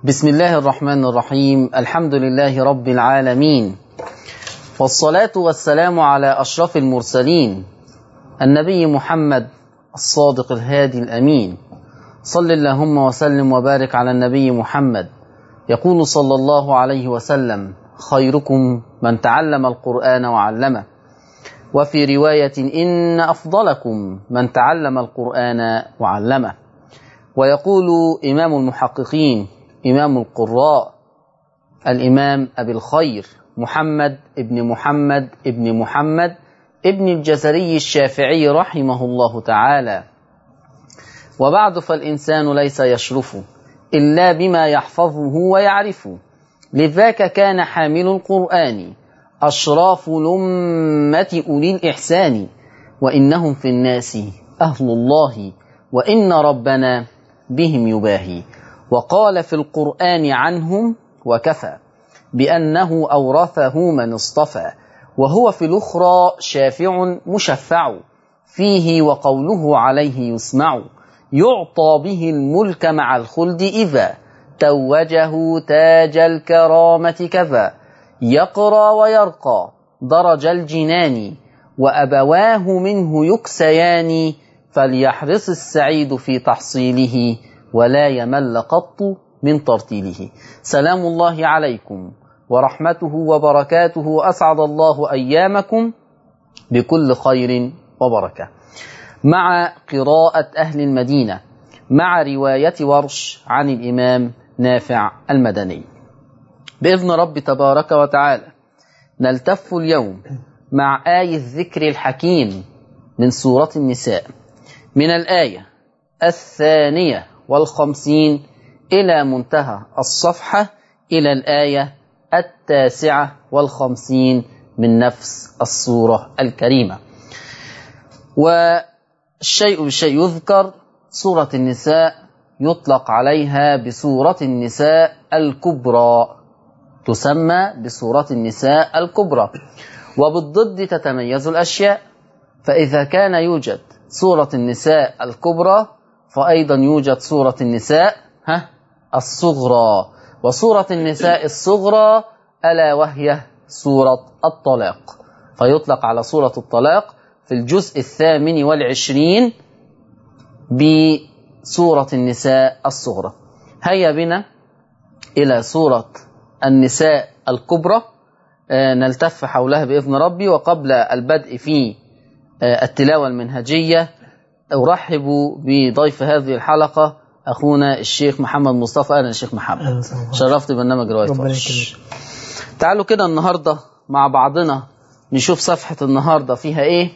بسم الله الرحمن الرحيم الحمد لله رب العالمين والصلاة والسلام على أشرف المرسلين النبي محمد الصادق الهادي الأمين صل اللهم وسلم وبارك على النبي محمد يقول صلى الله عليه وسلم خيركم من تعلم القرآن وعلمه وفي رواية إن أفضلكم من تعلم القرآن وعلمه ويقول إمام المحققين إمام القراء الإمام أبي الخير محمد ابن محمد ابن محمد ابن الجزري الشافعي رحمه الله تعالى وبعد فالإنسان ليس يشرف إلا بما يحفظه ويعرف لذاك كان حامل القرآن أشراف الأمة أولي الإحسان وإنهم في الناس أهل الله وإن ربنا بهم يباهي وقال في القرآن عنهم وكفى بأنه أورثه من اصطفى وهو في الأخرى شافع مشفع فيه وقوله عليه يسمع يعطى به الملك مع الخلد إذا توجه تاج الكرامة كذا يقرى ويرقى درج الجنان وأبواه منه يكسيان فليحرص السعيد في تحصيله ولا يمل قط من ترتيله سلام الله عليكم ورحمته وبركاته أسعد الله أيامكم بكل خير وبركة مع قراءة أهل المدينة مع رواية ورش عن الإمام نافع المدني بإذن رب تبارك وتعالى نلتف اليوم مع آية الذكر الحكيم من سورة النساء من الآية الثانية والخمسين إلى منتهى الصفحة إلى الآية التاسعة والخمسين من نفس السورة الكريمة والشيء بالشيء يذكر سورة النساء يطلق عليها بسورة النساء الكبرى تسمى بسورة النساء الكبرى وبالضد تتميز الأشياء فإذا كان يوجد سورة النساء الكبرى فأيضا يوجد سورة النساء ها الصغرى وسورة النساء الصغرى ألا وهي سورة الطلاق فيطلق على سورة الطلاق في الجزء الثامن والعشرين بسورة النساء الصغرى هيا بنا إلى سورة النساء الكبرى نلتف حولها بإذن ربي وقبل البدء في التلاوة المنهجية أرحب بضيف هذه الحلقة أخونا الشيخ محمد مصطفى أهلا الشيخ محمد شرفت برنامج رواية ورش تعالوا كده النهاردة مع بعضنا نشوف صفحة النهاردة فيها إيه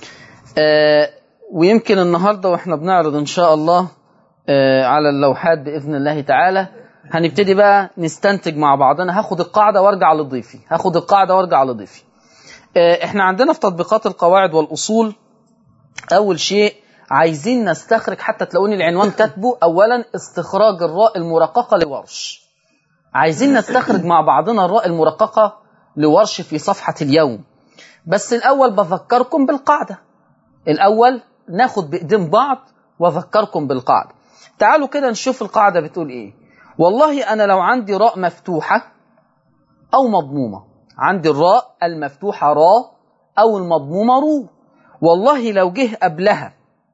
آه ويمكن النهاردة وإحنا بنعرض إن شاء الله آه على اللوحات بإذن الله تعالى هنبتدي بقى نستنتج مع بعضنا هاخد القاعدة وارجع لضيفي هاخد القاعدة وارجع لضيفي آه احنا عندنا في تطبيقات القواعد والأصول أول شيء عايزين نستخرج حتى تلاقوني العنوان كاتبه أولا استخراج الراء المرققة لورش عايزين نستخرج مع بعضنا الراء المرققة لورش في صفحة اليوم بس الأول بذكركم بالقاعدة الأول ناخد بإيدين بعض وأذكركم بالقاعدة تعالوا كده نشوف القاعدة بتقول إيه والله أنا لو عندي راء مفتوحة أو مضمومة عندي الراء المفتوحة راء أو المضمومة رو والله لو جه قبلها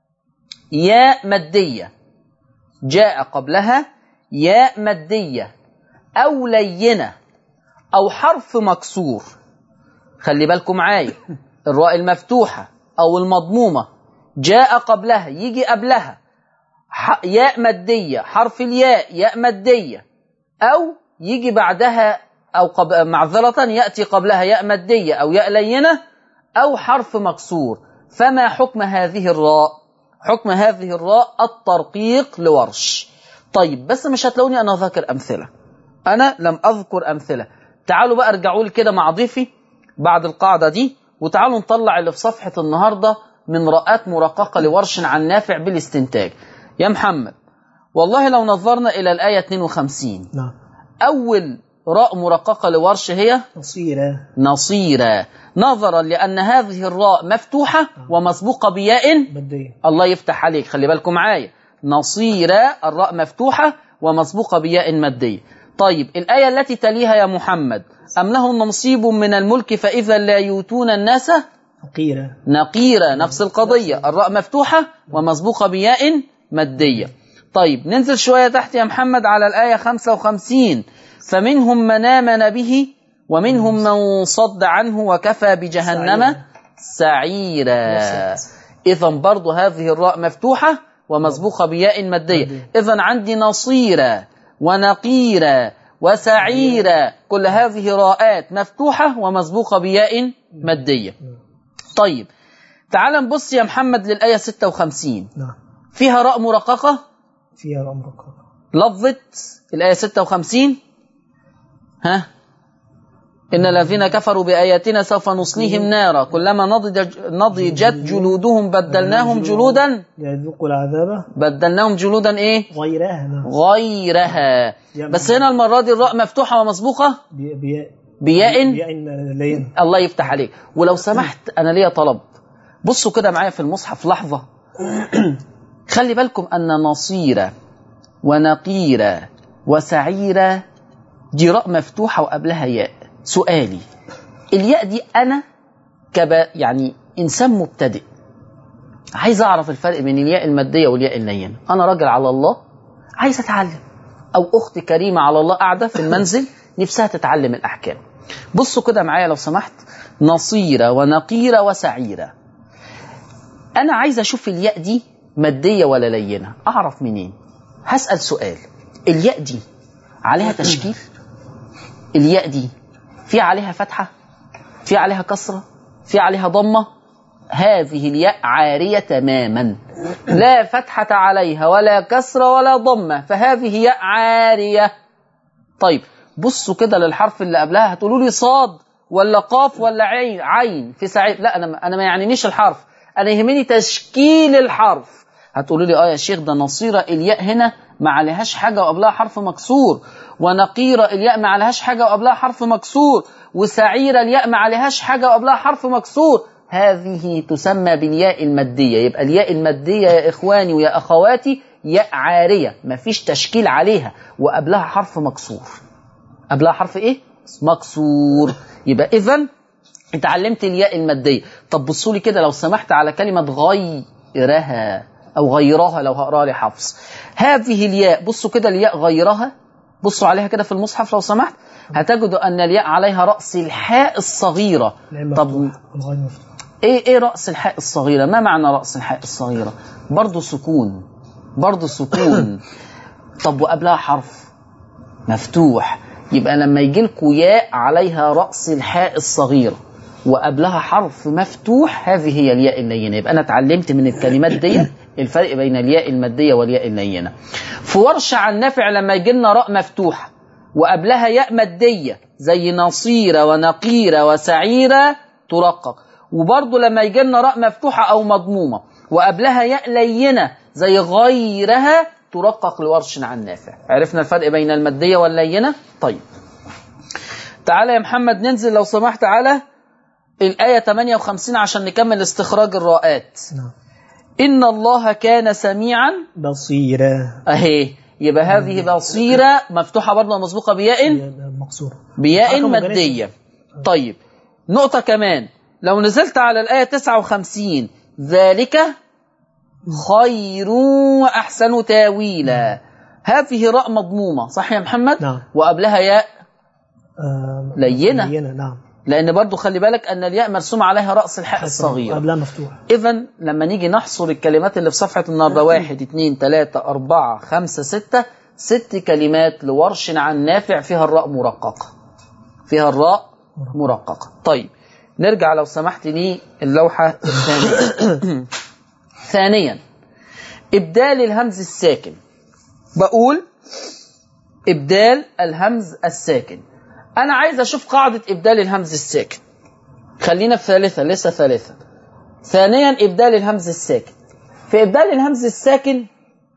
ياء مادية جاء قبلها ياء مادية أو لينة أو حرف مكسور خلي بالكم معايا الراء المفتوحة أو المضمومة جاء قبلها يجي قبلها ياء مادية حرف الياء ياء مادية أو يجي بعدها أو قب... معذرة يأتي قبلها ياء مادية أو ياء لينة أو حرف مكسور فما حكم هذه الراء حكم هذه الراء الترقيق لورش طيب بس مش هتلاقوني أنا ذاكر أمثلة أنا لم أذكر أمثلة تعالوا بقى ارجعوا لي كده مع ضيفي بعد القاعدة دي وتعالوا نطلع اللي في صفحة النهاردة من رأات مرققة لورش عن نافع بالاستنتاج يا محمد والله لو نظرنا إلى الآية 52 نعم أول راء مرققة لورش هي نصيرة نصيرة نظرا لأن هذه الراء مفتوحة ومسبوقة بياء بدية الله يفتح عليك خلي بالكم معايا نصيرة الراء مفتوحة ومسبوقة بياء مادية طيب الآية التي تليها يا محمد أم لهم نصيب من الملك فإذا لا يؤتون الناس فقيرة نقيرة نفس القضية الراء مفتوحة ومسبوقة بياء مادية طيب ننزل شوية تحت يا محمد على الآية 55 فمنهم من آمن به ومنهم من صد عنه وكفى بجهنم سعيرا إذا برضو هذه الراء مفتوحة ومسبوقة بياء مادية إذا عندي نصيرا ونقيرا وسعيرا كل هذه راءات مفتوحة ومسبوقة بياء مادية طيب تعال نبص يا محمد للآية 56 نعم فيها راء مرققة فيها رأم رقابة لفظة الآية 56 ها إن الذين كفروا بآياتنا سوف نصليهم نارا كلما نضج نضجت جلودهم بدلناهم جلودا يذوقوا العذاب بدلناهم جلودا إيه غيرها نعم غيرها بس هنا المرة دي الراء مفتوحة ومسبوقة بي- بياء بياء بياء لين الله يفتح عليك ولو سمحت أنا ليا طلب بصوا كده معايا في المصحف لحظة خلي بالكم أن نصيرة ونقيرة وسعيرة دي راء مفتوحة وقبلها ياء سؤالي الياء دي أنا كبا يعني إنسان مبتدئ عايز أعرف الفرق بين الياء المادية والياء اللينة أنا راجل على الله عايز أتعلم أو أخت كريمة على الله قاعدة في المنزل نفسها تتعلم الأحكام بصوا كده معايا لو سمحت نصيرة ونقيرة وسعيرة أنا عايز أشوف الياء دي مادية ولا لينة أعرف منين هسأل سؤال الياء دي عليها تشكيل الياء دي في عليها فتحة في عليها كسرة في عليها ضمة هذه الياء عارية تماما لا فتحة عليها ولا كسرة ولا ضمة فهذه ياء عارية طيب بصوا كده للحرف اللي قبلها هتقولوا لي صاد ولا قاف ولا عين عين في سعيد لا انا انا ما يعنينيش الحرف انا يهمني تشكيل الحرف هتقولوا لي اه يا شيخ ده نصيره الياء هنا ما عليهاش حاجه وقبلها حرف مكسور ونقيره الياء ما عليهاش حاجه وقبلها حرف مكسور وسعيره الياء ما عليهاش حاجه وقبلها حرف مكسور هذه تسمى بالياء الماديه يبقى الياء الماديه يا اخواني ويا اخواتي ياء عاريه ما فيش تشكيل عليها وقبلها حرف مكسور قبلها حرف ايه مكسور يبقى اذا اتعلمت الياء الماديه طب بصوا لي كده لو سمحت على كلمه غيرها او غيرها لو هقراها لي حفص هذه الياء بصوا كده الياء غيرها بصوا عليها كده في المصحف لو سمحت هتجدوا ان الياء عليها راس الحاء الصغيره العين طب مفتوح والغين مفتوح ايه ايه راس الحاء الصغيره ما معنى راس الحاء الصغيره برضه سكون برضه سكون طب وقبلها حرف مفتوح يبقى لما يجي لكم ياء عليها راس الحاء الصغيره وقبلها حرف مفتوح هذه هي الياء اللينه يبقى انا اتعلمت من الكلمات دي الفرق بين الياء الماديه والياء اللينه في ورش عن نافع لما يجي لنا راء مفتوحه وقبلها ياء ماديه زي نصيره ونقيره وسعيره ترقق وبرضه لما يجي لنا راء مفتوحه او مضمومه وقبلها ياء لينه زي غيرها ترقق لورش عن نافع عرفنا الفرق بين الماديه واللينه طيب تعالى يا محمد ننزل لو سمحت على الآية 58 عشان نكمل استخراج الراءات نعم إن الله كان سميعا بصيرة أهي يبقى هذه بصيرة مفتوحة برضه مسبوقة بياء مقصورة بياء رقم مادية طيب نقطة كمان لو نزلت على الآية 59 ذلك خير وأحسن تاويلا هذه راء مضمومة صح يا محمد نعم. وقبلها ياء آه، لينة. لينة نعم لأن برضو خلي بالك أن الياء مرسوم عليها رأس الحاء الصغيرة قبلها مفتوح إذا لما نيجي نحصر الكلمات اللي في صفحة النهاردة واحد اثنين ثلاثة أربعة خمسة ستة ست كلمات لورش عن نافع فيها الراء مرققة فيها الراء مرققة طيب نرجع لو سمحت لي اللوحة الثانية ثانيا إبدال الهمز الساكن بقول إبدال الهمز الساكن أنا عايز أشوف قاعدة إبدال الهمز الساكن خلينا في ثالثة لسه ثالثة ثانيا إبدال الهمز الساكن في إبدال الهمز الساكن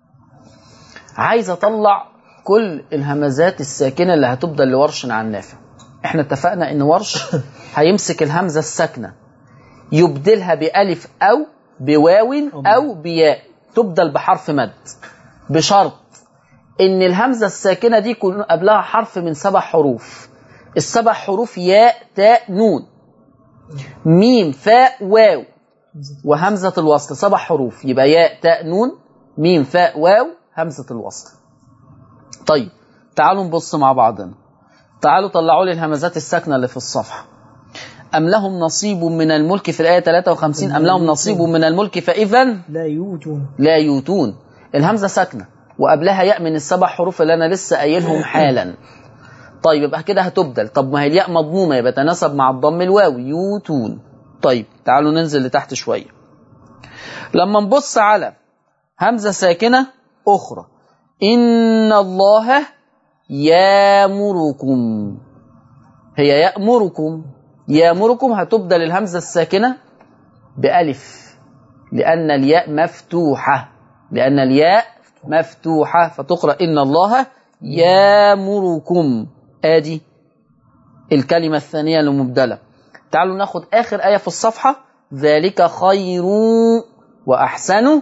عايز أطلع كل الهمزات الساكنة اللي هتبدل لورش عن نافع احنا اتفقنا ان ورش هيمسك الهمزة الساكنة يبدلها بألف أو بواو أو بياء تبدل بحرف مد بشرط ان الهمزه الساكنه دي يكون قبلها حرف من سبع حروف السبع حروف ياء تاء نون ميم فاء واو وهمزه الوصل سبع حروف يبقى ياء تاء نون ميم فاء واو همزه الوصل طيب تعالوا نبص مع بعضنا تعالوا طلعوا لي الهمزات الساكنه اللي في الصفحه أم لهم نصيب من الملك في الآية 53 أم لهم نصيب من الملك فإذا لا يوجون لا يوتون الهمزة ساكنة وقبلها ياء من السبع حروف اللي أنا لسه قايلهم حالا طيب يبقى كده هتبدل طب ما هي الياء مضمومة يبقى تناسب مع الضم الواوي يوتون طيب تعالوا ننزل لتحت شوية لما نبص على همزة ساكنة أخرى إن الله يامركم هي يأمركم يامركم هتبدل الهمزة الساكنة بألف لأن الياء مفتوحة لأن الياء مفتوحة فتقرأ إن الله يامركم آدي الكلمة الثانية المبدلة تعالوا ناخد آخر آية في الصفحة ذلك خير وأحسن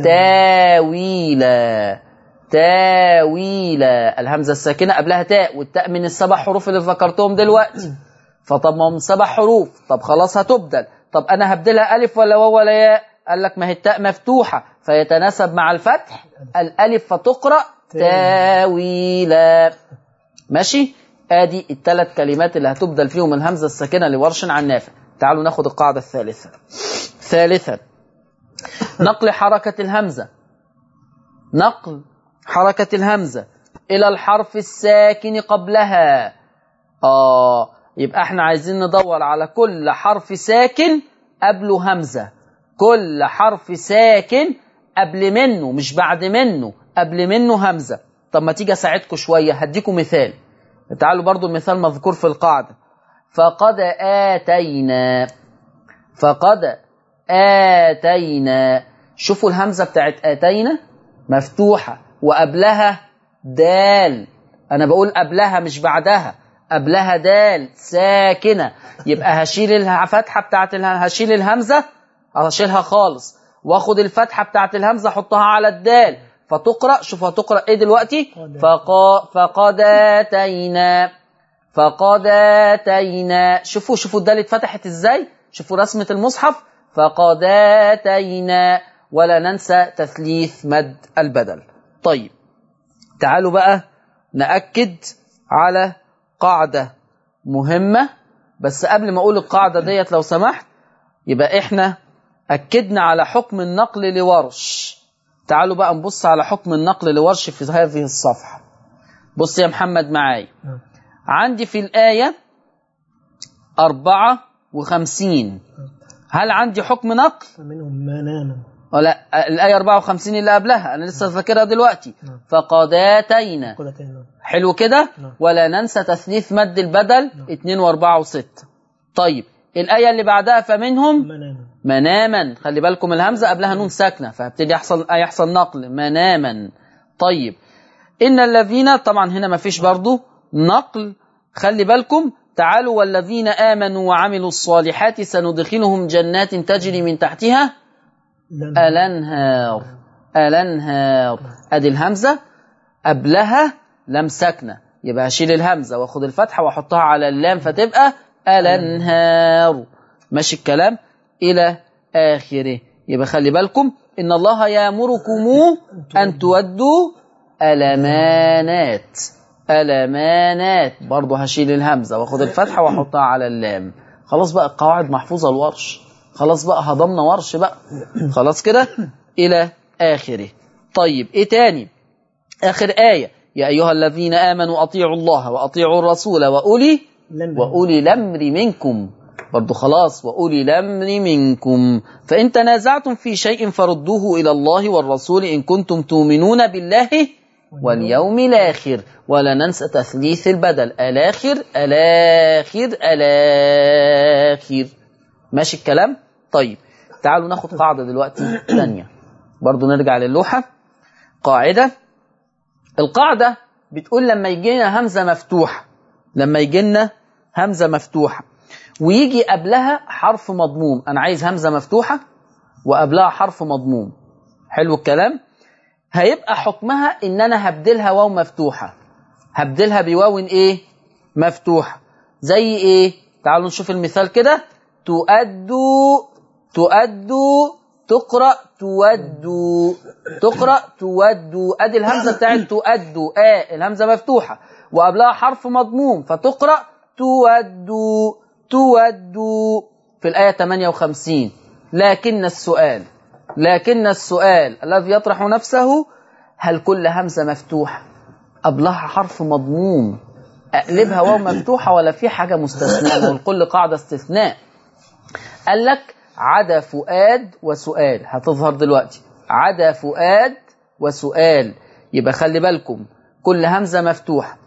تاويلا تاويلا الهمزة الساكنة قبلها تاء والتاء من السبع حروف اللي ذكرتهم دلوقتي فطب ما هم سبع حروف طب خلاص هتبدل طب انا هبدلها الف ولا واو ولا ياء قال لك ما هي التاء مفتوحه فيتناسب مع الفتح الالف فتقرا تاويلا ماشي ادي الثلاث كلمات اللي هتبدل فيهم الهمزه الساكنه لورش عن نافع تعالوا ناخد القاعده الثالثه ثالثا نقل حركه الهمزه نقل حركه الهمزه الى الحرف الساكن قبلها اه يبقى احنا عايزين ندور على كل حرف ساكن قبله همزة كل حرف ساكن قبل منه مش بعد منه قبل منه همزة طب ما تيجي اساعدكم شوية هديكم مثال تعالوا برضو المثال مذكور في القاعدة فقد آتينا فقد آتينا شوفوا الهمزة بتاعت آتينا مفتوحة وقبلها دال أنا بقول قبلها مش بعدها قبلها دال ساكنه يبقى هشيل الفتحه بتاعت اله... هشيل الهمزه هشيلها خالص واخد الفتحه بتاعت الهمزه احطها على الدال فتقرا شوف هتقرا ايه دلوقتي فقا فقد اتينا فقد اتينا شوفوا شوفوا الدال اتفتحت ازاي شوفوا رسمه المصحف فقد اتينا ولا ننسى تثليث مد البدل طيب تعالوا بقى ناكد على قاعدة مهمة بس قبل ما أقول القاعدة ديت لو سمحت يبقى إحنا أكدنا على حكم النقل لورش تعالوا بقى نبص على حكم النقل لورش في هذه الصفحة بص يا محمد معاي عندي في الآية أربعة وخمسين هل عندي حكم نقل؟ فمنهم ما نام لا الآية 54 اللي قبلها أنا لسه فاكرها دلوقتي نعم. فقد آتينا قد أتينا حلو كده نعم. ولا ننسى تثليث مد البدل نعم. 2 و4 و6 طيب الآية اللي بعدها فمنهم ما نام مناما خلي بالكم الهمزة قبلها نون ساكنة فهبتدي يحصل يحصل نقل مناما طيب إن الذين طبعا هنا ما فيش برضو نقل خلي بالكم تعالوا والذين آمنوا وعملوا الصالحات سندخلهم جنات تجري من تحتها لم الانهار الانهار ادي الهمزه قبلها لم ساكنه يبقى اشيل الهمزه واخد الفتحه واحطها على اللام فتبقى الانهار ماشي الكلام الى اخره يبقى خلي بالكم ان الله يامركم ان تودوا الامانات الامانات برضه هشيل الهمزه واخد الفتحه واحطها على اللام خلاص بقى القواعد محفوظه الورش خلاص بقى هضمنا ورش بقى خلاص كده الى اخره طيب ايه تاني اخر ايه يا ايها الذين امنوا اطيعوا الله واطيعوا الرسول واولي لم واولي الامر منكم برضو خلاص واولي الامر منكم فان تنازعتم في شيء فردوه الى الله والرسول ان كنتم تؤمنون بالله واليوم الاخر ولا ننسى تثليث البدل الاخر الاخر الاخر ماشي الكلام طيب تعالوا ناخد قاعده دلوقتي ثانيه برضو نرجع للوحه قاعده القاعده بتقول لما يجي لنا همزه مفتوحه لما يجي لنا همزه مفتوحه ويجي قبلها حرف مضموم انا عايز همزه مفتوحه وقبلها حرف مضموم حلو الكلام هيبقى حكمها ان انا هبدلها واو مفتوحه هبدلها بواو ايه مفتوحه زي ايه تعالوا نشوف المثال كده تؤدوا تؤدوا تقرا تودوا تقرا تودوا ادي الهمزه بتاعت تؤدوا اه الهمزه مفتوحه وقبلها حرف مضموم فتقرا تودوا تودوا في الايه 58 لكن السؤال لكن السؤال الذي يطرح نفسه هل كل همزه مفتوحه قبلها حرف مضموم اقلبها واو مفتوحه ولا في حاجه مستثناه والكل قاعده استثناء قال لك عدا فؤاد وسؤال هتظهر دلوقتي عدا فؤاد وسؤال يبقى خلي بالكم كل همزه مفتوحه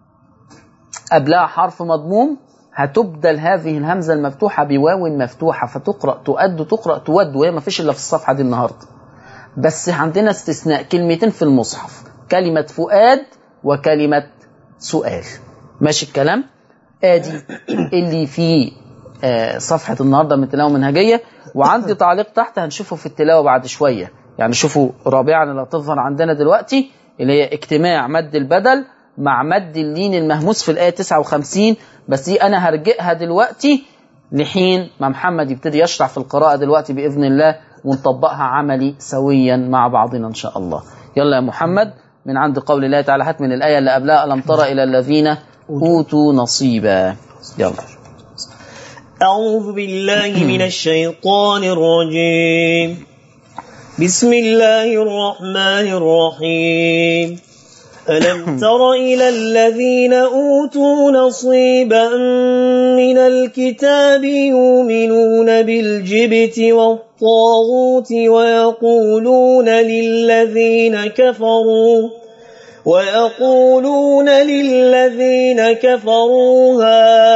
قبلها حرف مضموم هتبدل هذه الهمزه المفتوحه بواو مفتوحه فتقرا تؤد تقرا تود وهي ما فيش الا في الصفحه دي النهارده بس عندنا استثناء كلمتين في المصحف كلمه فؤاد وكلمه سؤال ماشي الكلام ادي اللي في آه، صفحه النهارده من التلاوه المنهجيه وعندي تعليق تحت هنشوفه في التلاوه بعد شويه يعني شوفوا رابعا اللي هتظهر عندنا دلوقتي اللي هي اجتماع مد البدل مع مد اللين المهموس في الايه 59 بس دي انا هرجئها دلوقتي لحين ما محمد يبتدي يشرح في القراءه دلوقتي باذن الله ونطبقها عملي سويا مع بعضنا ان شاء الله يلا يا محمد من عند قول الله تعالى هات من الايه اللي قبلها الم تر الى الذين اوتوا نصيبا يلا أعوذ بالله من الشيطان الرجيم بسم الله الرحمن الرحيم ألم تر إلى الذين أوتوا نصيبا من الكتاب يؤمنون بالجبت والطاغوت ويقولون للذين كفروا ويقولون للذين كفروا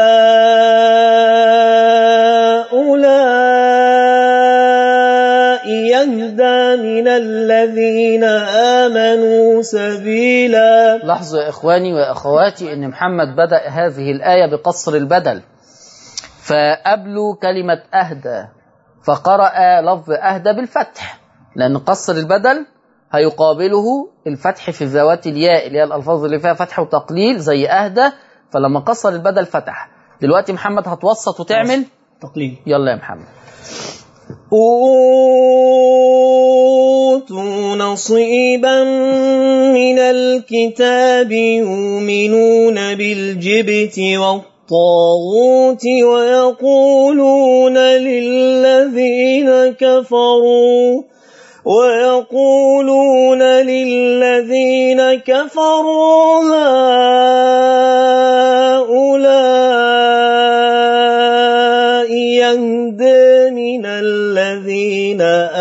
هؤلاء يهدى من الذين آمنوا سبيلا لاحظوا يا إخواني وأخواتي أن محمد بدأ هذه الآية بقصر البدل فقبلوا كلمة أهدى فقرأ لفظ أهدى بالفتح لأن قصر البدل هيقابله الفتح في ذوات الياء اللي هي الألفاظ اللي فيها فتح وتقليل زي أهدى فلما قصر البدل فتح دلوقتي محمد هتوسط وتعمل تقليل يلا يا محمد أوتوا نصيبا من الكتاب يؤمنون بالجبت والطاغوت ويقولون للذين كفروا ويقولون للذين كفروا هؤلاء يهدى من الذين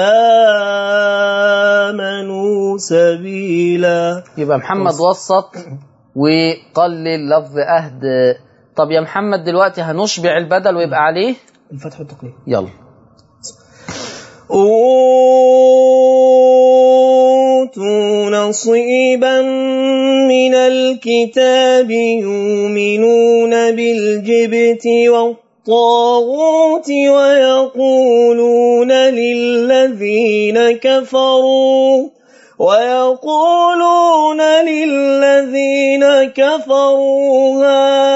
آمنوا سبيلا يبقى محمد وسط وقلل لفظ أهد طب يا محمد دلوقتي هنشبع البدل ويبقى عليه الفتح والتقليل يلا أوتوا نصيبا من الكتاب يؤمنون بالجبت والطاغوت ويقولون للذين كفروا ويقولون للذين كفروا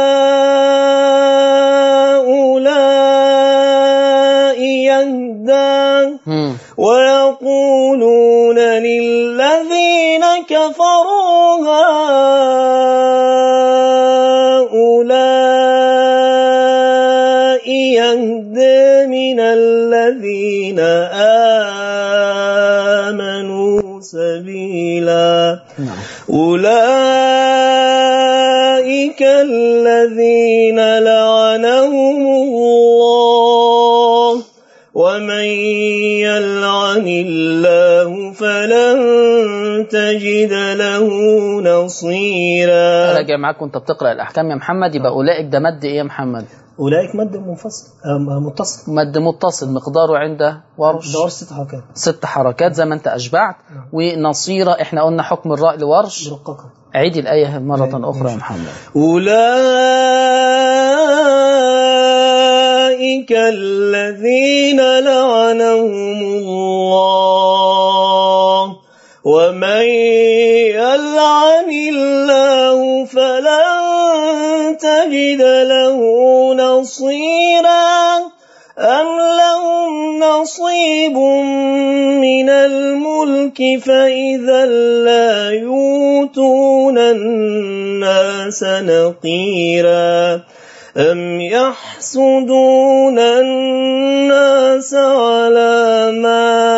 هؤلاء يهدى هم. ويقولون للذين كفروا هؤلاء يهدى من الذين آمنوا سبيلا نعم أولئك الذين لعنهم الله ومن يلعن الله فلن تجد له نصيرا راجع معاك وانت بتقرا الاحكام يا محمد يبقى اولئك ده مد ايه يا محمد أولئك مد منفصل آه، متصل مد متصل مقداره عند ورش دور ست حركات ست حركات زي ما انت اشبعت ونصيرة احنا قلنا حكم الراء لورش مرققة عيد الآية مرة أخرى يا محمد أولئك الذين لعنهم الله ومن ومن يلعن الله فلن تجد له نصيرا أم لهم نصيب من الملك فإذا لا يؤتون الناس نقيرا أم يحسدون الناس على ما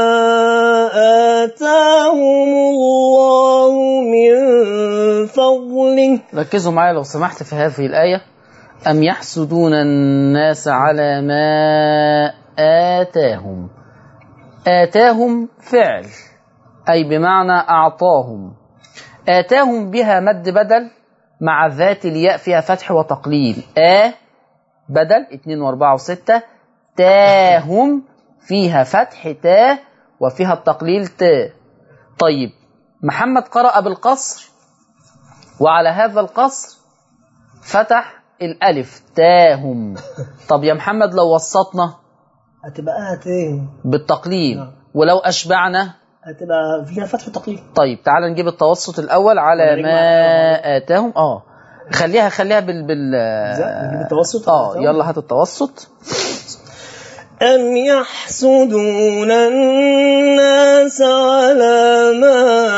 آتاهم الله من فضله ركزوا معايا لو سمحت في هذه الآية أم يحسدون الناس على ما آتاهم آتاهم فعل أي بمعنى أعطاهم آتاهم بها مد بدل مع ذات الياء فيها فتح وتقليل آ بدل 2 و4 و6 تاهم فيها فتح تا وفيها التقليل ت طيب محمد قرأ بالقصر وعلى هذا القصر فتح الألف تاهم طب يا محمد لو وسطنا هتبقى آتين بالتقليل نعم. ولو أشبعنا هتبقى فيها فتح تقليل طيب تعال نجيب التوسط الأول على نجمع ما آتاهم اه خليها خليها بال بال نجيب التوسط اه آتاهم. يلا هات التوسط أم يحسدون الناس على ما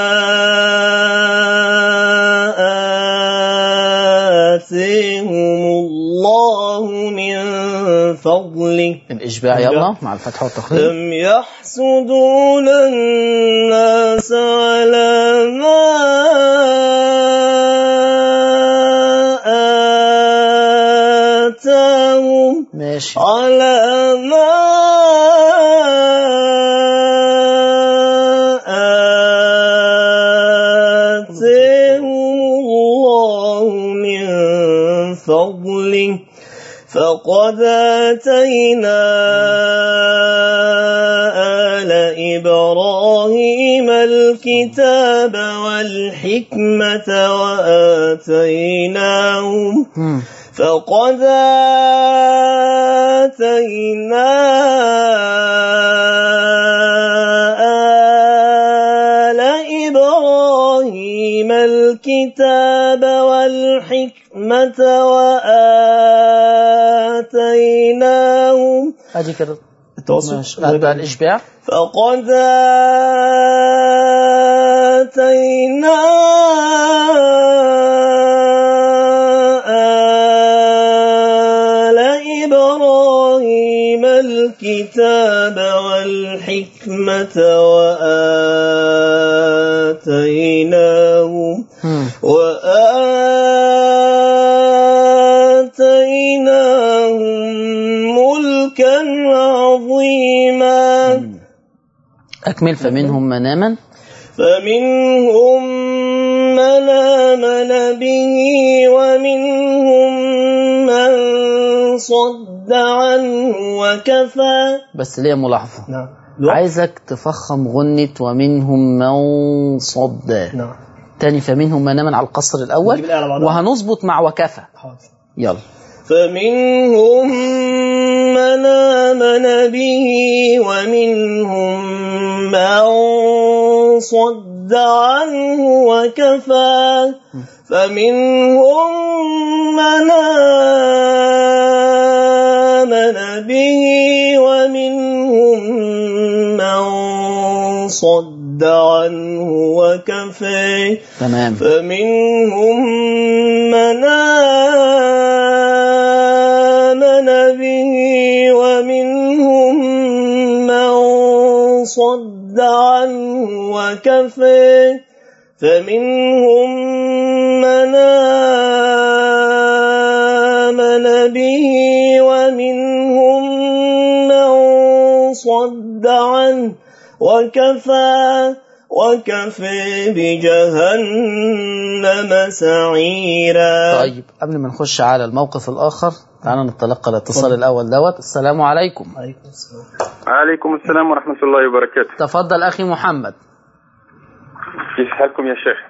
آتيهم الله من فضله الإشباع إشباع. يلا مع الفتح والتقليل أم يحسدون الناس على ما آتاهم ماشي على ما آتيهم الله من فضله فقد آتينا آل إبراهيم الكتاب والحكمة وآتيناهم مم. فقد آتينا آل إبراهيم الكتاب والحكمة وآتيناهم ادي كده التوسط ماشي ابدا الاشباع فقد آتينا آل إبراهيم الكتاب والحكمة وآتيناهم مم. وآتيناهم ملكا عظيما اكمل فمنهم مناما فمنهم من آمن به ومنهم من صد عنه وكفى بس ليا ملاحظه نعم عايزك تفخم غنة ومنهم من صد نعم تاني فمنهم مناما على القصر الأول نجيب الآية على بعضها. وهنظبط مع وكفى حاضر يلا فمنهم من آمن به ومنهم من صد عنه وكفى فمنهم من آمن به ومنهم من صد عنه وكفى تمام فمنهم من آمن به ومنهم من صد عنه وكفى فمنهم من آمن به ومنهم من صد عنه وكفى وكفى بجهنم سعيرا طيب قبل ما نخش على الموقف الآخر تعالى نتلقى الاتصال الأول دوت السلام عليكم عليكم السلام عليكم السلام ورحمة الله وبركاته تفضل أخي محمد كيف حالكم يا شيخ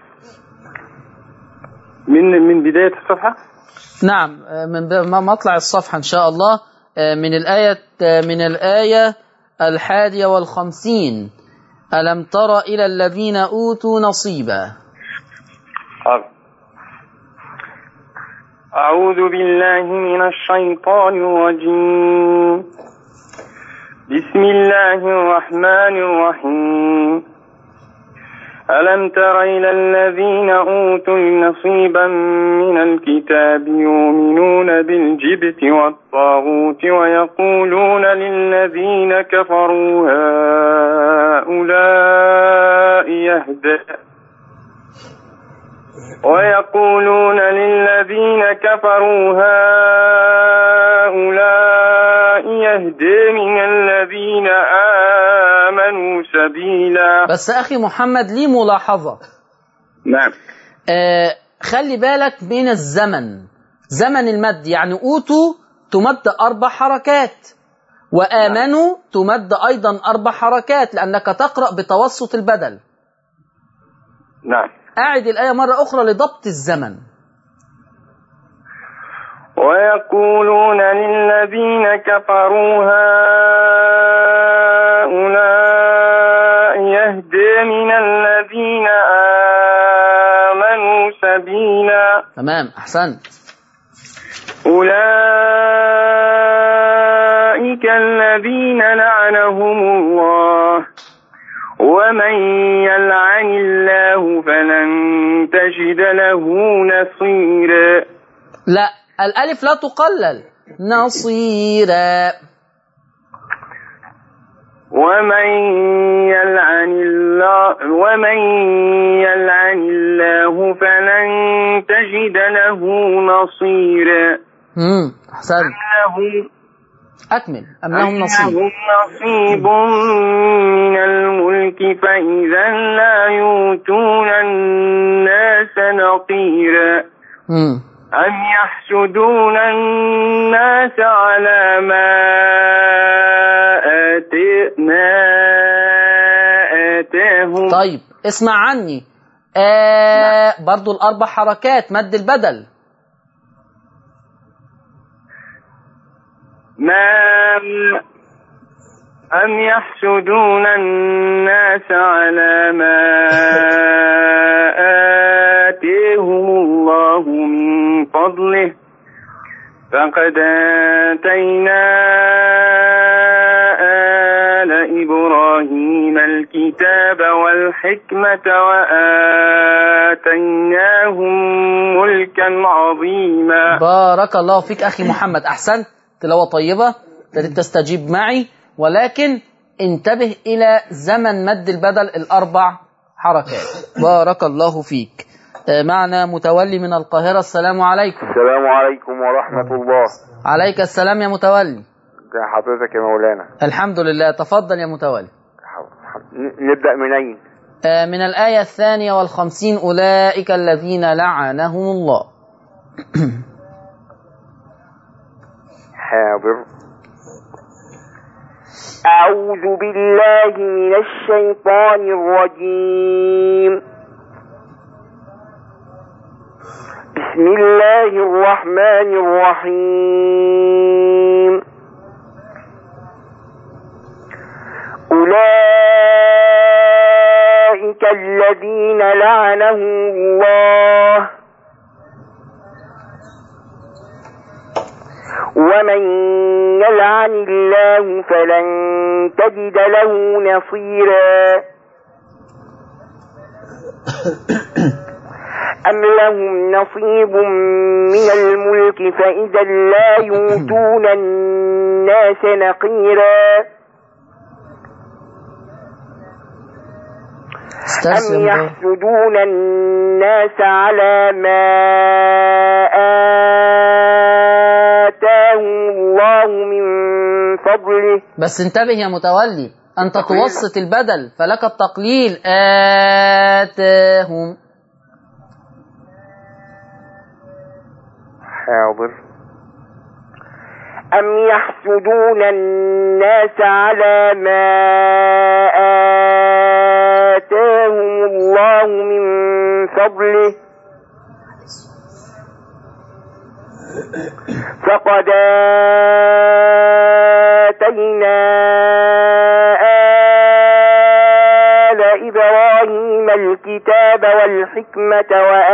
من من بداية الصفحة نعم آه، من ب- ما مطلع الصفحة إن شاء الله آه، من الآية آه، من الآية الحادية والخمسين ألم تر إلى الذين أوتوا نصيبا حاضر. أعوذ بالله من الشيطان الرجيم بسم الله الرحمن الرحيم ألم تر إلى الذين أوتوا نصيبا من الكتاب يؤمنون بالجبت والطاغوت ويقولون للذين كفروا هؤلاء يهدى ويقولون للذين كفروا هؤلاء يهدي من الذين آمنوا سبيلا بس أخي محمد لي ملاحظة نعم آه خلي بالك من الزمن زمن المد يعني أوتوا تمد أربع حركات وآمنوا تمد أيضا أربع حركات لأنك تقرأ بتوسط البدل نعم أعد الآية مرة أخرى لضبط الزمن ويقولون للذين كفروا هؤلاء يهدي من الذين آمنوا سبيلا تمام أحسنت أولئك الذين لعنهم الله ومن يلعن الله فلن تجد له نصيرا لا الألف لا تقلل نصيرا ومن يلعن الله ومن يلعن الله فلن تجد له نصيرا مم. أحسنت لهم أكمل أم لهم نصيب لهم نصيب من الملك فإذا لا يؤتون الناس نقيرا مم. أم يحسدون الناس على ما آتي ما آتاهم طيب اسمع عني آه برضو الأربع حركات مد البدل ما أم يحسدون الناس على ما آتيهم الله من فضله فقد آتينا آل إبراهيم الكتاب والحكمة وآتيناهم ملكا عظيما بارك الله فيك أخي محمد أحسنت تلاوة طيبة ابتديت تستجيب معي ولكن انتبه إلى زمن مد البدل الأربع حركات بارك الله فيك آه، معنا متولي من القاهرة السلام عليكم السلام عليكم ورحمة الله عليك السلام يا متولي ازي حضرتك يا مولانا الحمد لله تفضل يا متولي ن- نبدأ منين آه، من الآية الثانية والخمسين أولئك الذين لعنهم الله حاضر أعوذ بالله من الشيطان الرجيم بسم الله الرحمن الرحيم أولئك الذين لعنهم الله ومن يلعن الله فلن تجد له نصيرا أم لهم نصيب من الملك فإذا لا يؤتون الناس نقيرا استرسل أم يا متولي. يحسدون الناس على ما آتاهم الله من فضله بس انتبه يا متولي أنت تقليل. توسط البدل فلك التقليل آتاهم حاضر أم يحسدون الناس على ما آتاهم الله من فضله فقد آتينا الكتاب والحكمة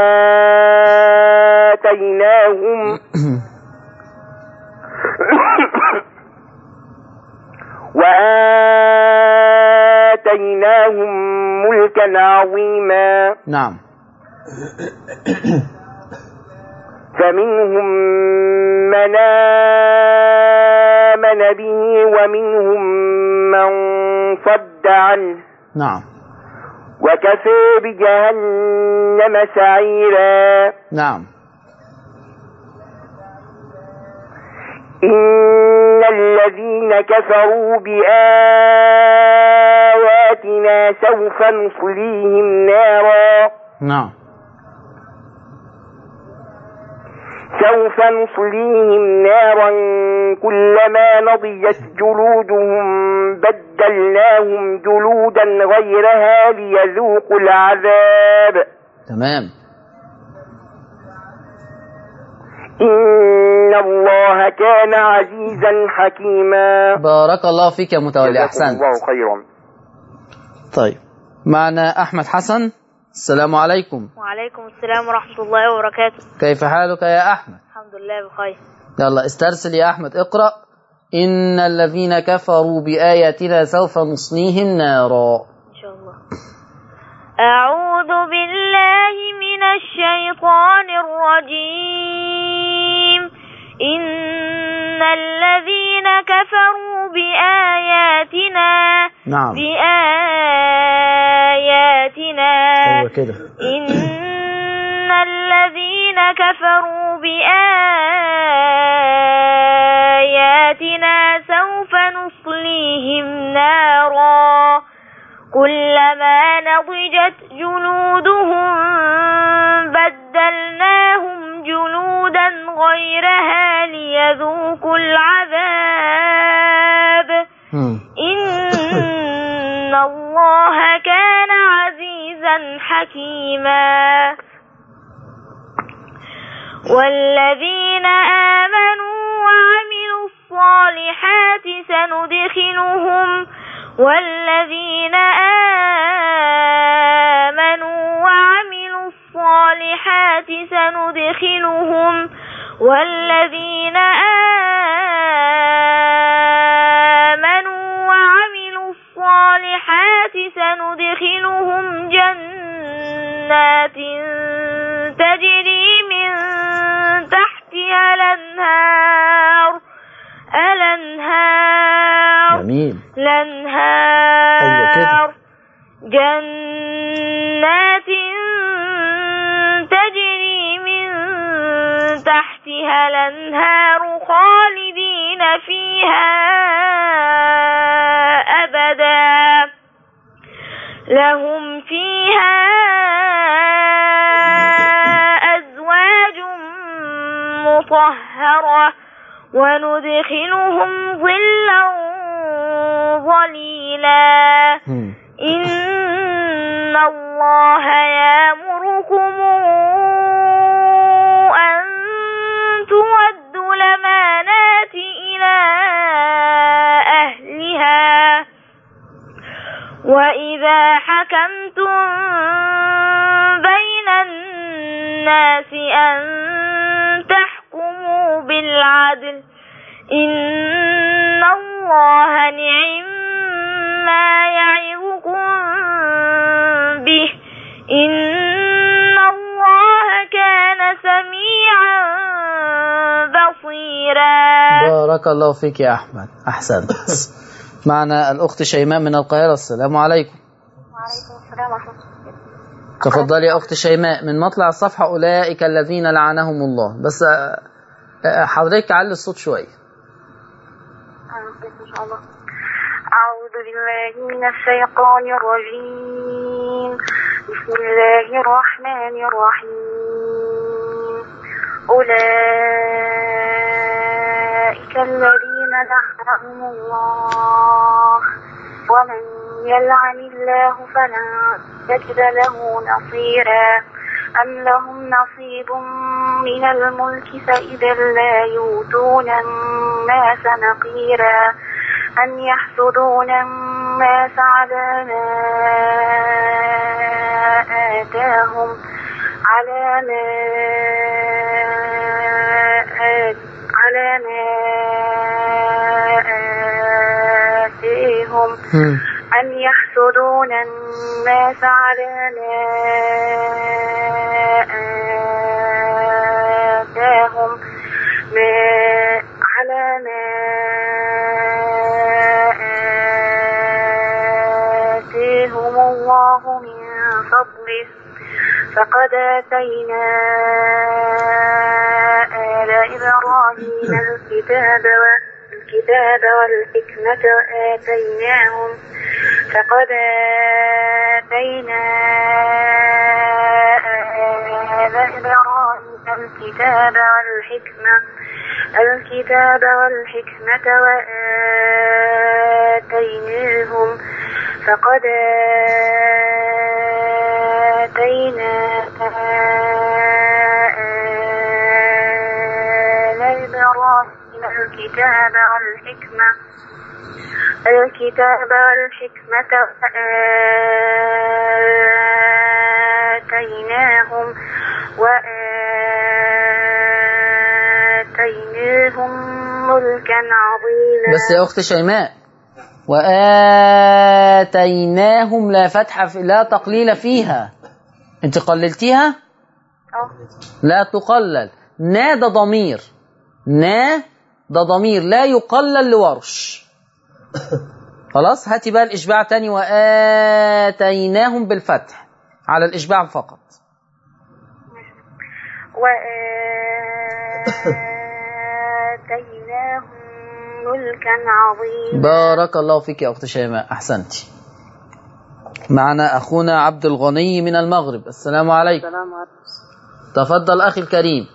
وآتيناهم وآتيناهم ملكا عظيما نعم فمنهم من آمن به ومنهم من صد عنه نعم وكفى بجهنم سعيرا نعم إن الذين كفروا بآياتنا سوف نصليهم نارا نعم سوف نصليهم نارا كلما نضجت جلودهم بدلناهم جلودا غيرها ليذوقوا العذاب تمام إن الله كان عزيزا حكيما بارك الله فيك يا متولي جزاكم أحسنت الله خيرا طيب معنا أحمد حسن السلام عليكم وعليكم السلام ورحمة الله وبركاته كيف حالك يا أحمد الحمد لله بخير يلا استرسل يا أحمد اقرأ إن الذين كفروا بآياتنا سوف نصليهم نارا إن شاء الله أعوذ بالله من الشيطان الرجيم إن الذين كفروا بآياتنا نعم بآياتنا أيوة كده إن الذين كفروا بآياتنا سوف نصليهم نارا كلما نضجت جلودهم بدلناهم جلودا غيرها ليذوقوا العذاب مم. إن الله كان عزيزا حكيما والذين آمنوا وعملوا الصالحات سندخلهم والذين آمنوا وعملوا الصالحات سندخلهم والذين آمنوا وعملوا الصالحات سندخلهم جنات تجري من تحتها الأنهار الأنهار جميل أيوة الأنهار كده. جنات تجري من تحتها الأنهار خالدين فيها أبدا لهم فيها أزواج مطهرة وندخلهم ظلا ظليلا مم. إن الله يأمركم أن تودوا الأمانات إلى أهلها وإذا حكمتم بين الناس أن تحكموا بالعدل إن الله نعم ما يعظكم به إن الله كان سميعا بصيرا بارك الله فيك يا أحمد أحسنت معنا الأخت شيماء من القاهرة السلام عليكم وعليكم السلام ورحمة الله تفضلي يا أخت شيماء من مطلع الصفحة أولئك الذين لعنهم الله بس آه، آه، حضرتك علي الصوت شوية إن شاء الله أعوذ بالله من الشيطان الرجيم بسم الله الرحمن الرحيم أولئك الذين لعنهم الله ومن يلعن الله فلن تجد له نصيرا أم لهم نصيب من الملك فإذا لا يؤتون الناس نقيرا أم يحسدون الناس على ما آتاهم على ما آت على ما آتيهم مم. أم يحسدون الناس على ما آتاهم ما على ما آتيهم الله من فضله فقد آتينا آل إبراهيم الكتاب الكتاب والحكمة وآتيناهم فقد آتينا آل إبراهيم الكتاب والحكمة الكتاب والحكمة وآتيناهم فقد آتينا آل إبراهيم الكتاب والحكمة الكتاب والحكمة وآتيناهم وآتيناهم ملكا عظيما بس يا أخت شيماء وآتيناهم لا فتح في لا تقليل فيها أنت قللتيها أه. لا تقلل نا ده ضمير نا ده ضمير لا يقلل لورش خلاص هاتي بقى الإشباع تاني وآتيناهم بالفتح على الإشباع فقط وآتيناهم ملكا عظيما بارك الله فيك يا أخت شيماء أحسنتي معنا أخونا عبد الغني من المغرب السلام عليكم السلام عليكم تفضل أخي الكريم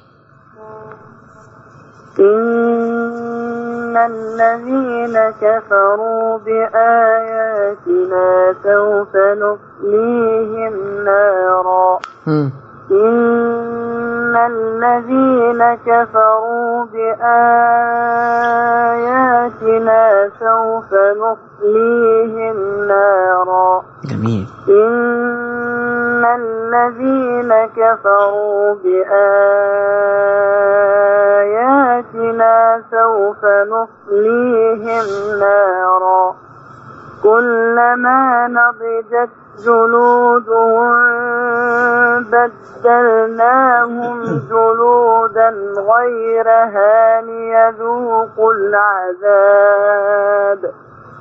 إن الذين كفروا بآياتنا سوف نصليهم نارا مم. إن الذين كفروا بآياتنا سوف نصليهم نارا جميل إن الذين كفروا بآياتنا سوف نصليهم نارا كلما نضجت جلودهم بدلناهم جلودا غيرها ليذوقوا العذاب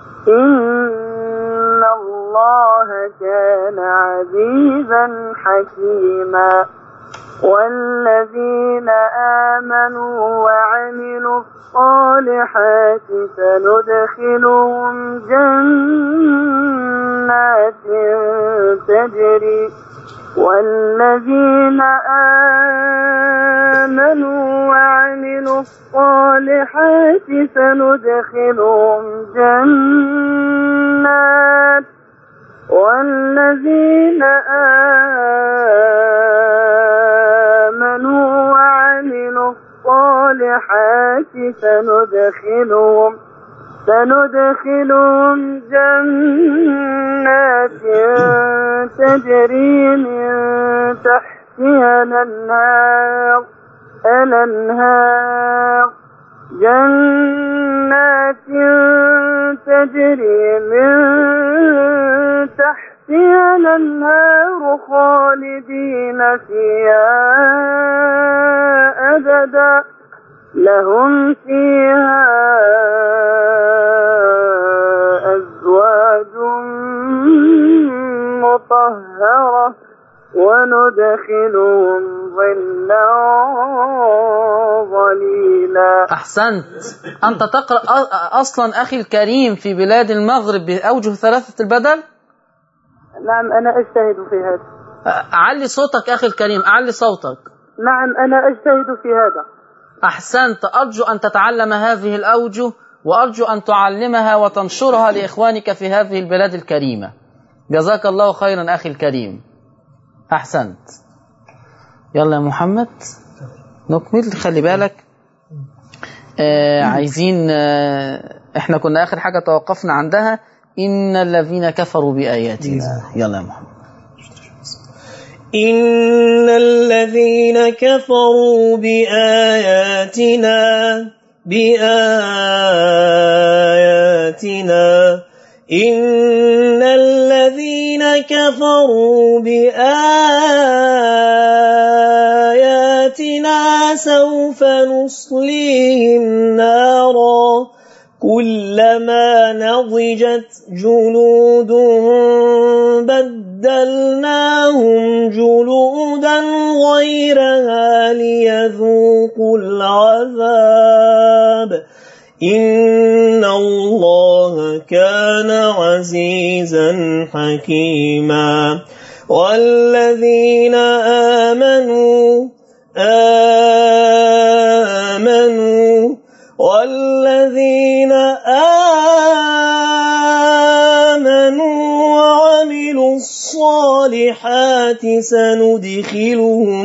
إن الله كان عزيزا حكيما والذين آمنوا وعملوا الصالحات سندخلهم جنات تجري والذين آمنوا وعملوا الصالحات سندخلهم جنات والذين آمنوا وعملوا الصالحات سندخلهم سندخلهم جنات تجري من تحتها الأنهار الأنهار جنات تجري من تحتها الأنهار خالدين فيها أبدا لهم فيها أزواج مطهرة وندخلهم ظلا ظليلا أحسنت أنت تقرأ أ- أصلا أخي الكريم في بلاد المغرب بأوجه ثلاثة البدل نعم أنا أجتهد في هذا أ- أعلي صوتك أخي الكريم أعلي صوتك نعم أنا أجتهد في هذا أحسنت أرجو أن تتعلم هذه الأوجه وأرجو أن تعلمها وتنشرها لإخوانك في هذه البلاد الكريمة جزاك الله خيرا أخي الكريم أحسنت يلا يا محمد نكمل خلي بالك آه عايزين آه احنا كنا آخر حاجة توقفنا عندها إن الذين كفروا بآياتنا يلا يا محمد إن الذين كفروا بآياتنا بآياتنا إن الذين كفروا بآياتنا سوف نصليهم نارا كلما نضجت جلودهم بدلناهم جلودا غيرها ليذوقوا العذاب إن الله كان عزيزا حكيما والذين آمنوا آمنوا والذين آمنوا وعملوا الصالحات سندخلهم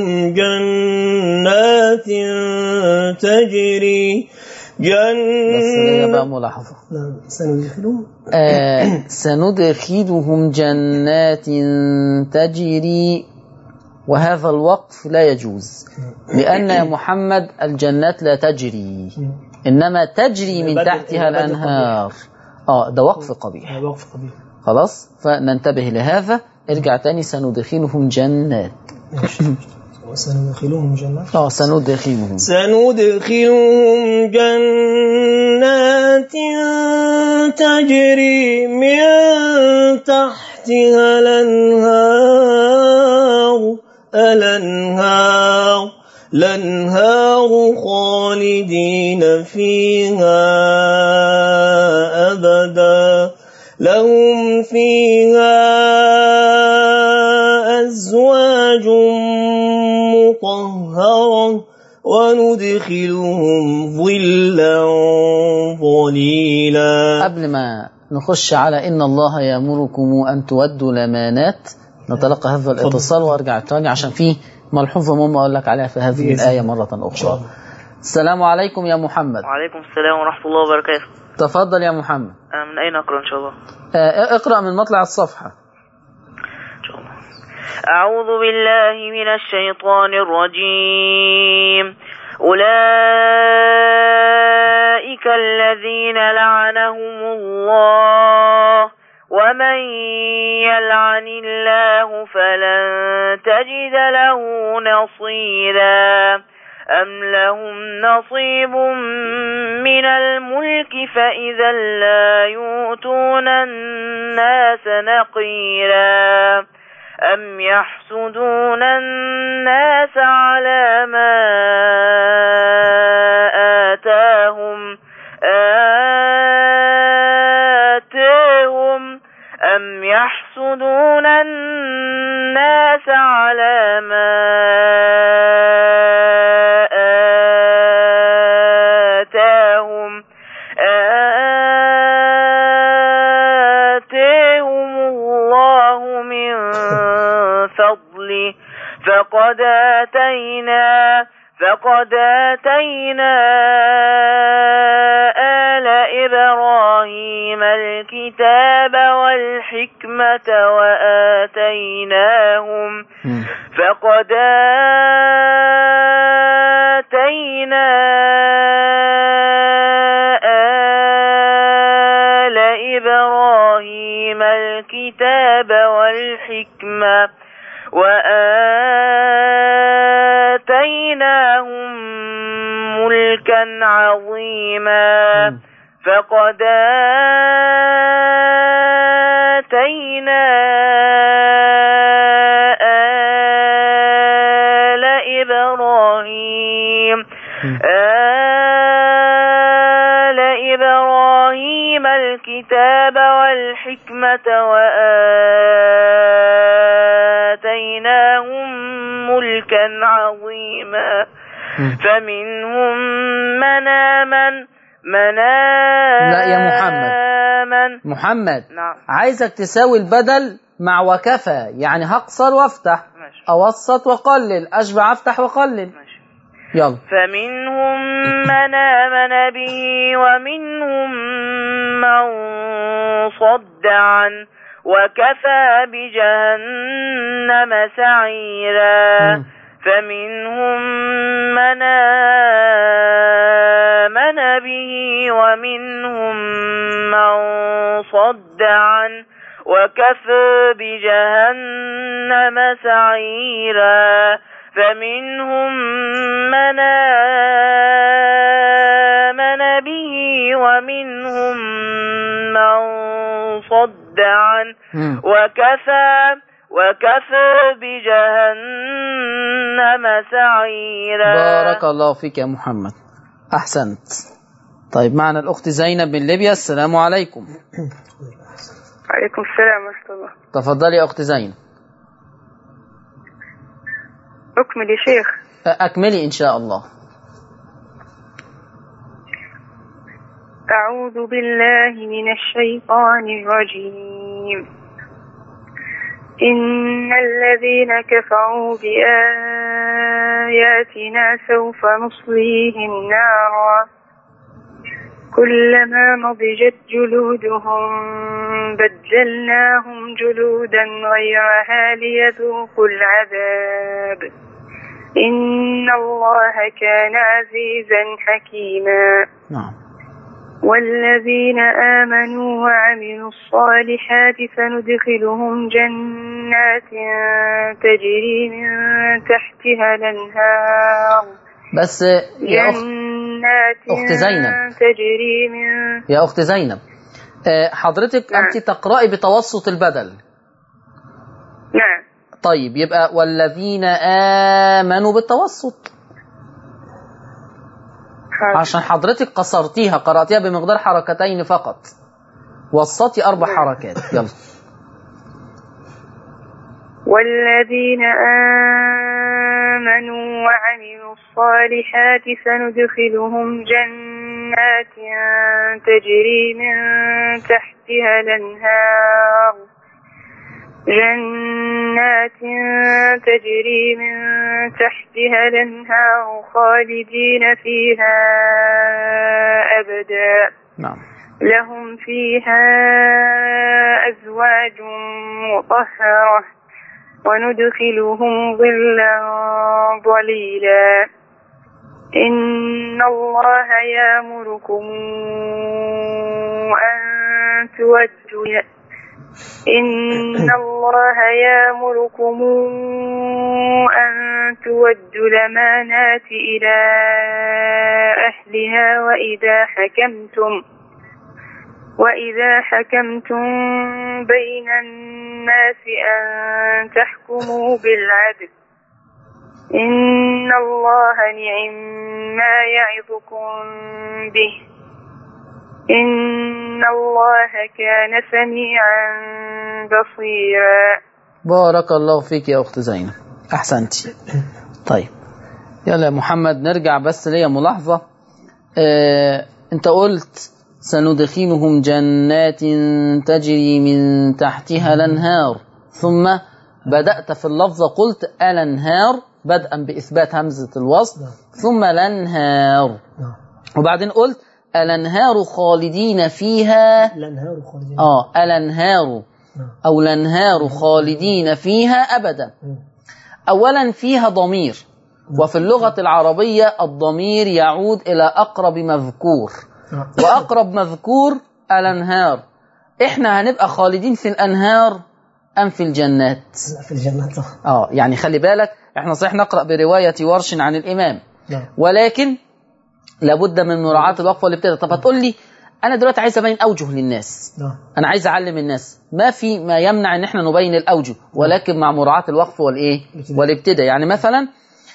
جنات تجري بس ليا بقى جن ملاحظة نعم، سندخلهم آه سندخلهم جنات تجري وهذا الوقف لا يجوز لأن يا محمد الجنات لا تجري إنما تجري من بدل- تحتها بدل الأنهار آه ده وقف قبيح وقف قبيح خلاص فننتبه لهذا ارجع تاني سندخلهم جنات وسندخلهم جنات آه سندخلهم سندخلهم جنات تجري من تحتها الأنهار الأنهار الأنهار خالدين فيها أبدا لهم فيها أزواج مطهرة وندخلهم ظلا ظليلا قبل ما نخش على إن الله يأمركم أن تودوا الأمانات نتلقى هذا الاتصال وارجع تاني عشان فيه ملحوظة مهمة أقول لك عليها في هذه الآية مرة أخرى السلام عليكم يا محمد وعليكم السلام ورحمة الله وبركاته تفضل يا محمد أنا من أين أقرأ إن شاء الله آه، اقرأ من مطلع الصفحة إن شاء الله أعوذ بالله من الشيطان الرجيم أولئك الذين لعنهم الله ومن يلعن الله فلن تجد له نصيرا أم لهم نصيب من الملك فإذا لا يؤتون الناس نقيرا أم يحسدون الناس على ما آتاهم آتاهم أم يحسدون الناس على ما آتاهم آتاهم الله من فضله فقد آتينا فقد آتينا آل إبراهيم الكتاب والحكمة وآتيناهم فقد آتينا آل إبراهيم الكتاب والحكمة وآتيناهم ملكا عظيما فقد آتينا آل إبراهيم آل إبراهيم الكتاب والحكمة وآتيناهم ملكا عظيما فمنهم من آمن من آمن لا يا محمد. محمد نعم عايزك تساوي البدل مع وكفى يعني هقصر وافتح ماشي أوسط وقلل أشبع أفتح وقلل ماشي يلا فمنهم من آمن به ومنهم من صد عنه وكفى بجهنم سعيرا مم. فمنهم من آمن به ومنهم من صد عنه وكفى بجهنم سعيرا فمنهم من آمن به ومنهم من صد عنه مم. وكفى وكفى بجهنم سعيرا بارك الله فيك يا محمد أحسنت طيب معنا الأخت زينب من ليبيا السلام عليكم عليكم السلام ورحمة الله تفضلي يا أخت زينب أكمل يا شيخ أكملي إن شاء الله أعوذ بالله من الشيطان الرجيم إن الذين كفروا بآياتنا سوف نصليهم نارا كلما نضجت جلودهم بدلناهم جلودا غيرها ليذوقوا العذاب إن الله كان عزيزا حكيما نعم والذين آمنوا وعملوا الصالحات سندخلهم جنات تجري من تحتها الأنهار بس يا أخت جنات أخت زينب. تجري من يا أخت زينب آه، حضرتك نعم. أنت تقرأي بتوسط البدل نعم طيب يبقى والذين آمنوا بالتوسط حاضر. عشان حضرتك قصرتيها قرأتيها بمقدار حركتين فقط وسطي أربع حركات يلا والذين آمنوا وعملوا الصالحات سندخلهم جنات تجري من تحتها الأنهار جنات تجري من تحتها الأنهار خالدين فيها أبدا نعم لهم فيها أزواج مطهرة وندخلهم ظلا ظليلا إن الله يأمركم أن تودوا إن الله يأمركم أن تودوا الأمانات إلى أهلها وإذا حكمتم وإذا حكمتم بين الناس أن تحكموا بالعدل إن الله نعم ما يعظكم به إن الله كان سميعا بصيرا بارك الله فيك يا أخت زينب أحسنتي طيب يلا يا محمد نرجع بس ليا ملاحظة آه، أنت قلت سندخلهم جنات تجري من تحتها الأنهار ثم بدأت في اللفظة قلت الأنهار بدءا بإثبات همزة الوصل ثم الأنهار نعم وبعدين قلت الأنهار خالدين فيها الأنهار خالدين آه الأنهار نعم. أو الأنهار خالدين فيها أبدا مم. أولا فيها ضمير وفي اللغة العربية الضمير يعود إلى أقرب مذكور نعم. وأقرب مذكور الأنهار إحنا هنبقى خالدين في الأنهار أم في الجنات في الجنة آه يعني خلي بالك إحنا صحيح نقرأ برواية ورش عن الإمام نعم ولكن لابد من مراعاة الوقف والابتداء طب هتقول لي أنا دلوقتي عايز أبين أوجه للناس نعم انا عايز اعلم الناس ما في ما يمنع ان احنا نبين الاوجه ولكن مع مراعاه الوقف والايه الابتداء. والابتداء يعني مثلا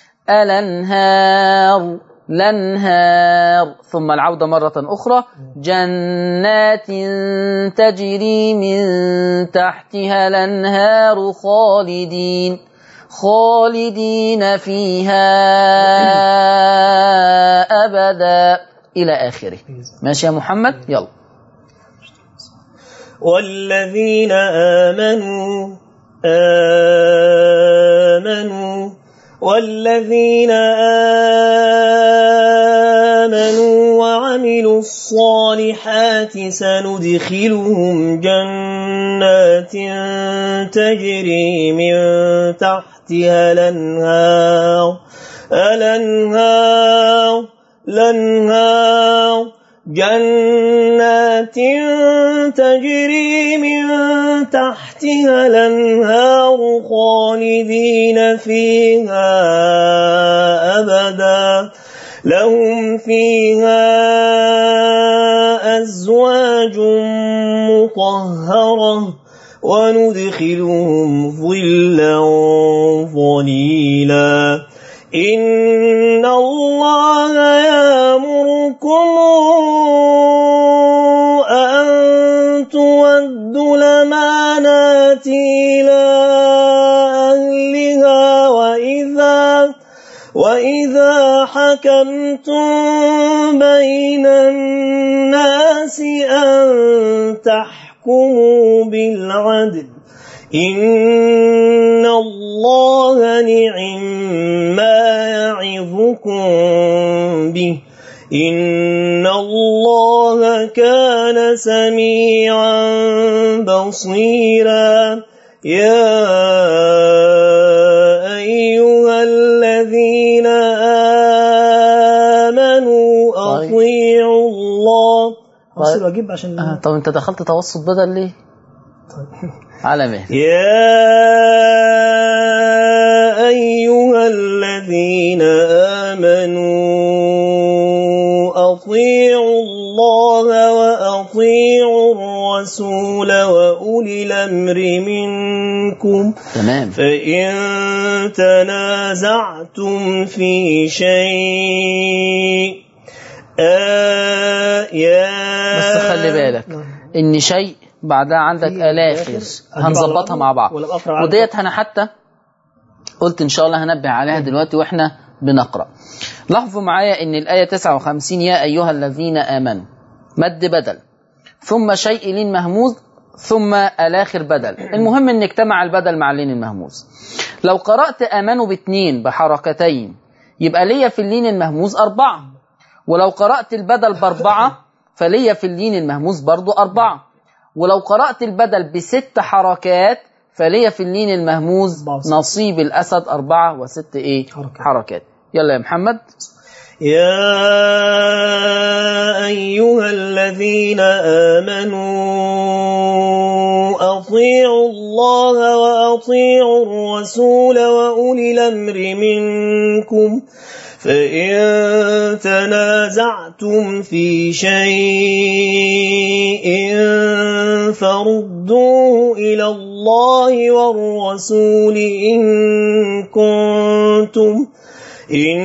الانهار لانهار ثم العوده مره اخرى جنات تجري من تحتها الانهار خالدين خالدين فيها ابدا الى اخره ماشي يا محمد يلا والذين آمنوا آمنوا والذين آمنوا وعملوا الصالحات سندخلهم جنات تجري من تحتها الأنهار الأنهار الأنهار جنات تجري من تحتها الأنهار خالدين فيها أبدا لهم فيها أزواج مطهرة وندخلهم ظلا ظليلا إن الله يأمركم أن تودوا الأمانات إلى أهلها وإذا وإذا حكمتم بين الناس أن تحكموا بالعدل إن الله نعم ما يعظكم به إن الله كان سميعا بصيرا يا أيها الذين آمنوا أطيعوا الله أصل واجب عشان آه طب انت دخلت توسط بدل ليه؟ على مهل يا أيها الذين آمنوا أطيعوا الله وأطيعوا الرسول وأولي الأمر منكم تمام فإن تنازعتم في شيء آه يا بس خلي بالك ان شيء بعدها عندك الاخر هنظبطها مع بعض ولا بأفرع عنك. وديت انا حتى قلت ان شاء الله هنبه عليها دلوقتي واحنا بنقرا لاحظوا معايا ان الايه 59 يا ايها الذين امنوا مد بدل ثم شيء لين مهموز ثم الاخر بدل المهم ان اجتمع البدل مع اللين المهموز لو قرات امنوا باثنين بحركتين يبقى ليا في اللين المهموز اربعه ولو قرات البدل باربعه فليا في اللين المهموز برضو اربعه ولو قرات البدل بست حركات فليا في اللين المهموز أربعة وست. نصيب الاسد اربعه وست ايه حركات. حركات يلا يا محمد يا أيها الذين آمنوا أطيعوا الله وأطيعوا الرسول وأولي الأمر منكم فإن تنازعتم في شيء فردوه إلى الله والرسول إن كنتم إن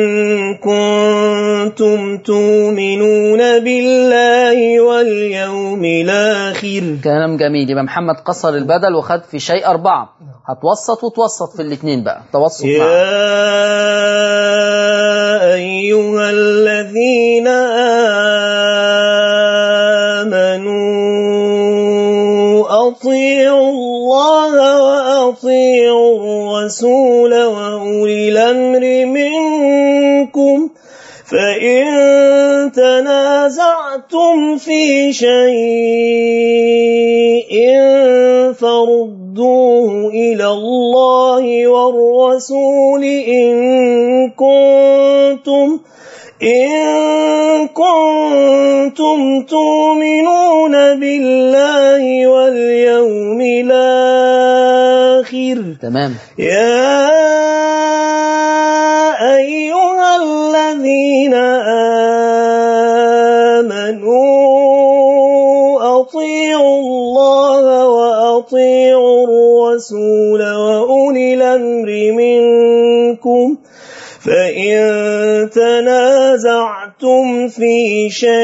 كنتم تؤمنون بالله واليوم الآخر كلام جميل يبقى محمد قصر البدل وخد في شيء أربعة هتوسط وتوسط في الاثنين بقى توسط معا يا أيها الذين آمنوا أطيعوا الله وأطيعوا الرسول وأولي الأمر منكم فإن تنازعتم في شيء فردوه إلى الله والرسول إن كنتم إن كنتم تؤمنون بالله واليوم الآخر تمام يا أيها الذين آمنوا أطيعوا الله وأطيعوا الرسول وأولي الأمر منكم فإن تنازعتم في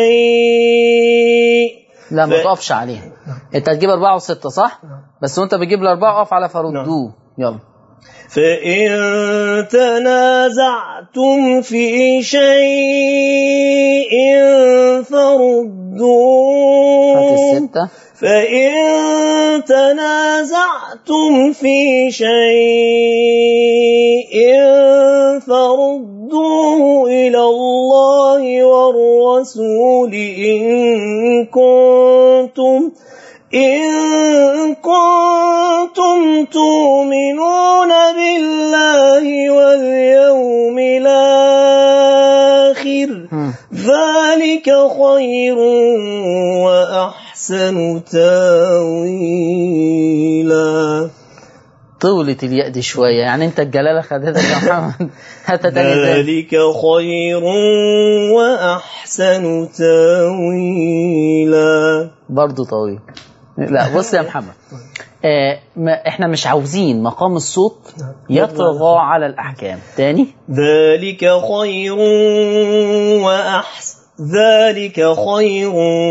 شيء لا ما ف- تقفش عليها انت هتجيب أربعة وستة صح؟ بس وانت بتجيب الأربعة اقف على فردوه يلا فإن تنازعتم في شيء هات فردوه الستة فإن تنازعتم في شيء فردوه إلى الله والرسول إن كنتم إن كنتم تؤمنون بالله واليوم الآخر مم. ذلك خير وأحسن تاويلا طولت الياء دي شويه يعني انت الجلاله خدتك يا محمد هات تاني ازاي ذلك خير وأحسن تاويلا برضه طويل لا بص يا محمد آه ما احنا مش عاوزين مقام الصوت يطغى على الاحكام تاني ذلك خير وأحسن ذلك خير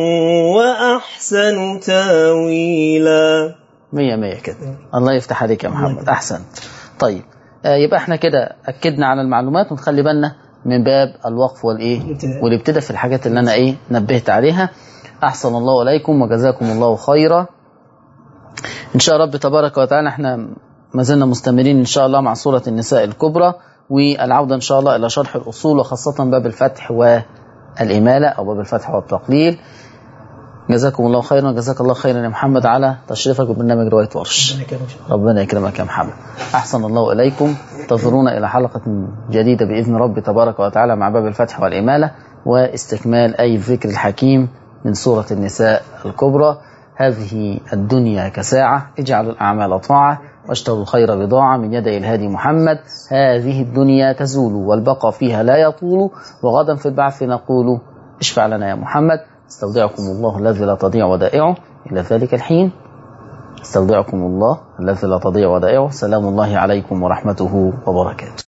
وأحسن تاويلا مية مية كده الله يفتح عليك يا محمد احسن طيب آه يبقى احنا كده اكدنا على المعلومات ونخلي بالنا من باب الوقف والايه الابتداء. والابتداء في الحاجات اللي انا ايه نبهت عليها احسن الله اليكم وجزاكم الله خيرا ان شاء رب تبارك وتعالى احنا ما زلنا مستمرين ان شاء الله مع سوره النساء الكبرى والعوده ان شاء الله الى شرح الاصول وخاصه باب الفتح والاماله او باب الفتح والتقليل جزاكم الله خيرا وجزاك الله خيرا يا محمد على تشريفك ببرنامج روايه ورش ربنا يكرمك إن شاء الله. ربنا يكرمك يا محمد أحسن الله إليكم تنظرونا إلى حلقة جديدة بإذن رب تبارك وتعالى مع باب الفتح والإمالة واستكمال أي الذكر الحكيم من سورة النساء الكبرى هذه الدنيا كساعة اجعلوا الأعمال طاعة واشتروا الخير بضاعة من يدي الهادي محمد هذه الدنيا تزول والبقى فيها لا يطول وغدا في البعث نقول اشفع لنا يا محمد استودعكم الله الذي لا تضيع ودائعه إلى ذلك الحين استودعكم الله الذي لا تضيع ودائعه سلام الله عليكم ورحمته وبركاته